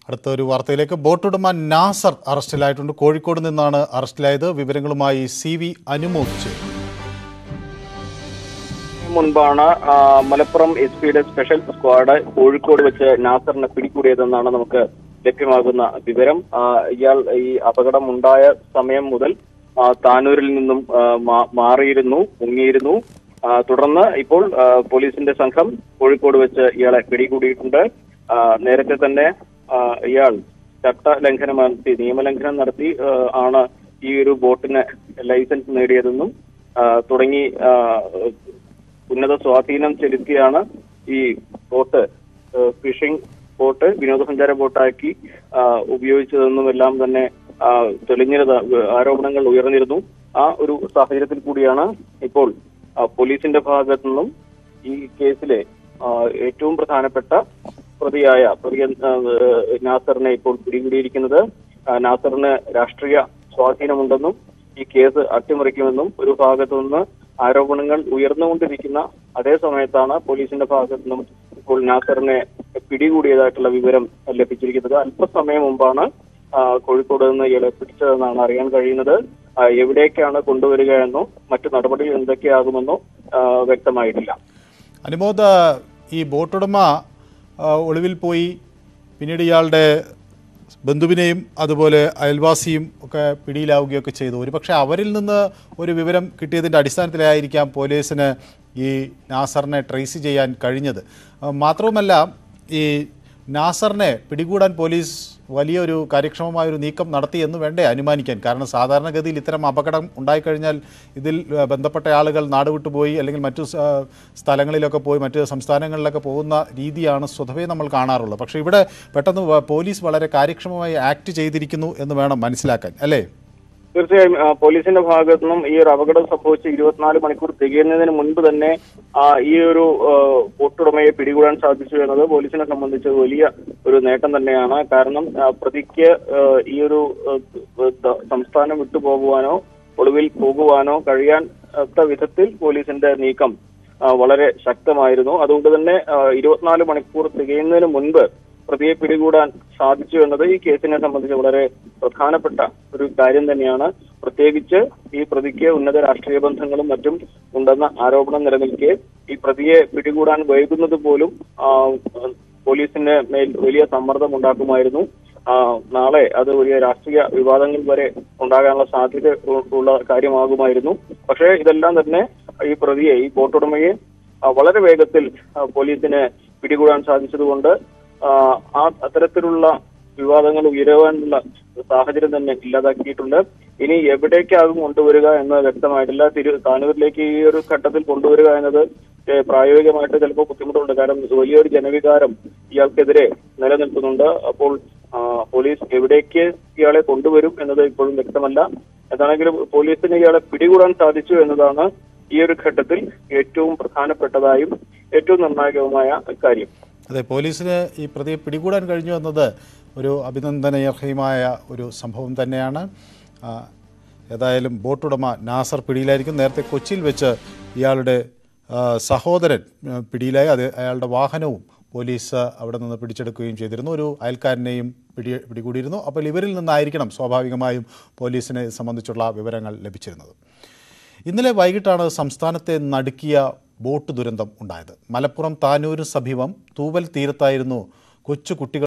അടുത്ത ഒരു വാർത്തയിലേക്ക് ബോട്ടുടമ നാസർ അറസ്റ്റിലായിട്ടുണ്ട് കോഴിക്കോട് നിന്നാണ് അറസ്റ്റിലായത് വിവരങ്ങളുമായി സി വി അനുമോദ് ചേരുന്നു മുൻപാണ് ആ, മലപ്പുറം എസ് പിയുടെ സ്പെഷ്യൽ സ്ക്വാഡ് കോഴിക്കോട് വെച്ച് നാസറിനെ പിടികൂടിയതെന്നാണ് നമുക്ക് ലഭ്യമാകുന്ന വിവരം ആ, ഇയാൾ ഈ അപകടം ഉണ്ടായ സമയം മുതൽ ആ, താനൂരിൽ നിന്നും ആ, മാ- മാറിയിരുന്നു മുങ്ങിയിരുന്നു ആ, തുടർന്ന് ഇപ്പോൾ ആ, പോലീസിന്റെ സംഘം കോഴിക്കോട് വെച്ച് ഇയാളെ പിടികൂടിയിട്ടുണ്ട് ആ, നേരത്തെ തന്നെ ആ, ഇയാൾ ചട്ട ലംഘനം നടത്തി നിയമലംഘനം നടത്തി ആ, ആണ് ഈ ഒരു ബോട്ടിന് ലൈസൻസ് നേടിയതെന്നും ആ, തുടങ്ങി ആ, ഉന്നത സ്വാധീനം ചെലുത്തിയാണ് ഈ ബോട്ട് ഏഹ് ഫിഷിംഗ് ബോട്ട് വിനോദസഞ്ചാര ബോട്ടാക്കി ആ, ഉപയോഗിച്ചതെന്നും എല്ലാം തന്നെ ആ, തെളിഞ്ഞിരുന്ന ആരോപണങ്ങൾ ഉയർന്നിരുന്നു ആ ഒരു സാഹചര്യത്തിൽ കൂടിയാണ് ഇപ്പോൾ ആ, പോലീസിന്റെ ഭാഗത്തു നിന്നും ഈ കേസിലെ ആ, ഏറ്റവും പ്രധാനപ്പെട്ട പ്രതിയായ പ്രതി ആ, ഏഹ് നാസറിനെ ഇപ്പോൾ പിടികൂടിയിരിക്കുന്നത് ആ, നാസറിന് രാഷ്ട്രീയ സ്വാധീനമുണ്ടെന്നും ഈ കേസ് അട്ടിമറിക്കുമെന്നും ഒരു ഭാഗത്തു നിന്ന് ആരോപണങ്ങൾ ഉയർന്നുകൊണ്ടിരിക്കുന്ന അതേ സമയത്താണ് പോലീസിന്റെ ഭാഗത്തു നിന്നും ഇപ്പോൾ നാസറിനെ പിടികൂടിയതായിട്ടുള്ള വിവരം ലഭിച്ചിരിക്കുന്നത് അല്പസമയം മുമ്പാണ് ആ, കോഴിക്കോട് നിന്ന് ഇയാളെ പിടിച്ചതെന്നാണ് അറിയാൻ കഴിയുന്നത് ആ, എവിടേക്കാണ് കൊണ്ടുവരിക എന്നോ മറ്റു നടപടികൾ എന്തൊക്കെയാകുമെന്നോ ആ, വ്യക്തമായിട്ടില്ല അനുമോദ് ഈ ബോട്ടുടമ ആ, ഒളിവിൽ പോയി പിന്നീട് ഇയാളുടെ ബന്ധുവിനെയും അതുപോലെ അയൽവാസിയും ഒക്കെ പിടിയിലാവുകയൊക്കെ ചെയ്തു ഒരുപക്ഷെ അവരിൽ നിന്ന് ഒരു വിവരം കിട്ടിയതിൻ്റെ അടിസ്ഥാനത്തിലായിരിക്കാം പോലീസിന് ഈ നാസറിനെ ട്രേസ് ചെയ്യാൻ കഴിഞ്ഞത് ആ, മാത്രവുമല്ല ഈ നാസറിനെ പിടികൂടാൻ പോലീസ് വലിയൊരു കാര്യക്ഷമമായ ഒരു നീക്കം നടത്തി എന്ന് വേണ്ടേ അനുമാനിക്കാൻ കാരണം സാധാരണഗതിയിൽ ഇത്തരം അപകടം ഉണ്ടായിക്കഴിഞ്ഞാൽ ഇതിൽ ആ, ബന്ധപ്പെട്ട ആളുകൾ നാട് വിട്ടുപോയി അല്ലെങ്കിൽ മറ്റു സ- സ്ഥലങ്ങളിലൊക്കെ പോയി മറ്റ് സംസ്ഥാനങ്ങളിലൊക്കെ പോകുന്ന രീതിയാണ് സ്വതവേ നമ്മൾ കാണാറുള്ളത് പക്ഷേ ഇവിടെ പെട്ടെന്ന് വ- പോലീസ് വളരെ കാര്യക്ഷമമായി ആക്ട് ചെയ്തിരിക്കുന്നു എന്ന് വേണം മനസ്സിലാക്കാൻ അല്ലേ തീർച്ചയായും ആ, പോലീസിന്റെ ഭാഗത്തു നിന്നും ഈ ഒരു അപകടം സംഭവിച്ച് ഇരുപത്തിനാല് മണിക്കൂർ തികയുന്നതിന് മുൻപ് തന്നെ ആ, ഈ ഒരു ആ, ബോട്ടുടമയെ പിടികൂടാൻ സാധിച്ചു എന്നത് പോലീസിനെ സംബന്ധിച്ച് വലിയ ഒരു നേട്ടം തന്നെയാണ് കാരണം ആ, പ്രതിക്ക് ആ, ഈ ഒരു ആ, ദ- സംസ്ഥാനം വിട്ടുപോകുവാനോ ഒളിവിൽ പോകുവാനോ കഴിയാൻ ഒത്ത വിധത്തിൽ പോലീസിന്റെ നീക്കം ആ, വളരെ ശക്തമായിരുന്നു അതുകൊണ്ട് തന്നെ ആ, ഇരുപത്തിനാല് മണിക്കൂർ തികയുന്നതിന് മുൻപ് പ്രതിയെ പിടികൂടാൻ സാധിച്ചു എന്നത് ഈ കേസിനെ സംബന്ധിച്ച് വളരെ പ്രധാനപ്പെട്ട ഒരു കാര്യം തന്നെയാണ് പ്രത്യേകിച്ച് ഈ പ്രതിക്ക് ഉന്നത രാഷ്ട്രീയ ബന്ധങ്ങളും മറ്റും ഉണ്ടെന്ന ആരോപണം നിലനിൽക്കെ ഈ പ്രതിയെ പിടികൂടാൻ വൈകുന്നത് പോലും ആ, പോലീസിന് മേൽ വലിയ സമ്മർദ്ദം ഉണ്ടാക്കുമായിരുന്നു ആ, നാളെ അത് വലിയ രാഷ്ട്രീയ വിവാദങ്ങൾ വരെ ഉണ്ടാകാനുള്ള സാധ്യത ഉ- ഉള്ള കാര്യമാകുമായിരുന്നു പക്ഷേ ഇതെല്ലാം തന്നെ ഈ പ്രതിയെ ഈ ബോട്ടുടമയെ ആ, വളരെ വേഗത്തിൽ ആ, പോലീസിന് പിടികൂടാൻ സാധിച്ചതുകൊണ്ട് ആ, ആ അത്തരത്തിലുള്ള വിവാദങ്ങൾ ഉയരുവാനുള്ള സാഹചര്യം തന്നെ ഇല്ലാതാക്കിയിട്ടുണ്ട് ഇനി എവിടേക്കാകും കൊണ്ടുവരിക എന്ന് വ്യക്തമായിട്ടില്ല തിരു താനൂരിലേക്ക് ഈ ഒരു ഘട്ടത്തിൽ കൊണ്ടുവരിക എന്നത് ഏ, പ്രായോഗികമായിട്ട് ചിലപ്പോൾ ബുദ്ധിമുട്ടുണ്ട് കാരണം വലിയൊരു ജനവികാരം ഇയാൾക്കെതിരെ നിലനിൽക്കുന്നുണ്ട് അപ്പോൾ ആ, പോലീസ് എവിടേക്ക് ഇയാളെ കൊണ്ടുവരും എന്നത് ഇപ്പോഴും വ്യക്തമല്ല എന്താണെങ്കിലും പോലീസിന് ഇയാളെ പിടികൂടാൻ സാധിച്ചു എന്നതാണ് ഈ ഒരു ഘട്ടത്തിൽ ഏറ്റവും പ്രധാനപ്പെട്ടതായും ഏറ്റവും നിർണായകവുമായ കാര്യം അതെ പോലീസിന് ഈ പ്രതിയെ പിടികൂടാൻ കഴിഞ്ഞു എന്നത് ഒരു അഭിനന്ദനീയമായ ഒരു സംഭവം തന്നെയാണ് ആ, ഏതായാലും ബോട്ടുടമ നാസർ പിടിയിലായിരിക്കും നേരത്തെ കൊച്ചിയിൽ വെച്ച് ഇയാളുടെ ആ, സഹോദരൻ ആ, പിടിയിലായി അത് അയാളുടെ വാഹനവും പോലീസ് അവിടെ നിന്ന് പിടിച്ചെടുക്കുകയും ചെയ്തിരുന്നു ഒരു അയൽക്കാരനെയും പിടി പിടികൂടിയിരുന്നു അപ്പോൾ ഇവരിൽ നിന്നായിരിക്കണം സ്വാഭാവികമായും പോലീസിനെ ഇത് സംബന്ധിച്ചുള്ള വിവരങ്ങൾ ലഭിച്ചിരുന്നത് ഇന്നലെ വൈകിട്ടാണ് സംസ്ഥാനത്തെ നടുക്കിയ ബോട്ട് ദുരന്തം ഉണ്ടായത് മലപ്പുറം താനൂര് സമീപം തൂവൽ തീരത്തായിരുന്നു കൊച്ചു കുട്ടികൾ